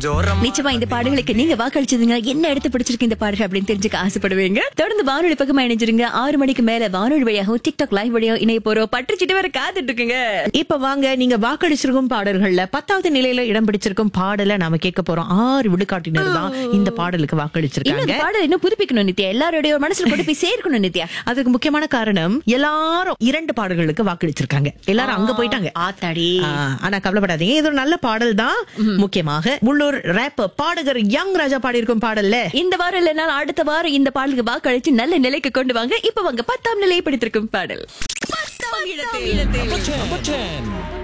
கொஞ்சம் நிச்சயமா இந்த பாடல்களுக்கு நீங்க வாக்களிச்சதுங்க என்ன எடுத்து பிடிச்சிருக்கு இந்த பாடல் அப்படின்னு தெரிஞ்சுக்க ஆசைப்படுவீங்க தொடர்ந்து வானொலி பக்கமா இணைஞ்சிருங்க ஆறு மணிக்கு மேல வானொலி வழியாகவும் டிக்டாக் லைவ் வழியாகவும் இணைய போறோம் பற்றுச்சிட்டு வர காத்துட்டு இருக்குங்க இப்ப வாங்க நீங்க வாக்களிச்சிருக்கும் பாடல்கள்ல பத்தாவது நிலையில இடம் பிடிச்சிருக்கும் பாடலை நாம கேட்க போறோம் ஆறு விழுக்காட்டினர் தான் இந்த பாடலுக்கு இன்னும் வாக்களிச்சிருக்காங்க இந்த பாடல் இன்னும் புதுப்பிக்கணும் நித்யா எல்லாருடைய மனசுல கொண்டு போய் சேர்க்கணும் நித்யா அதுக்கு முக்கியமான காரணம் எல்லாரும் இரண்டு பாடல்களுக்கு வாக்களிச்சிருக்காங்க எல்லாரும் அங்க போயிட்டாங்க ஆத்தாடி ஆ, ஆனா கவலைப்படாதீங்க இது ஒரு நல்ல பாடல் தான் முக்கியமாக உள்ளூர் ரேப்பர் பாடகர் யங் ராஜா பாடியிருக்கும் பாடல்ல இந்த வாரம் இல்லைனாலும் அடுத்த வாரம் இந்த பாடலுக்கு வாக்களிச்சு நல்ல நிலைக்கு கொண்டு வாங்க இப்ப வாங்க பத்தாம் நிலையை பிடித்திருக்கும் பாடல் பத்தாம் இடத்தில் Number 10.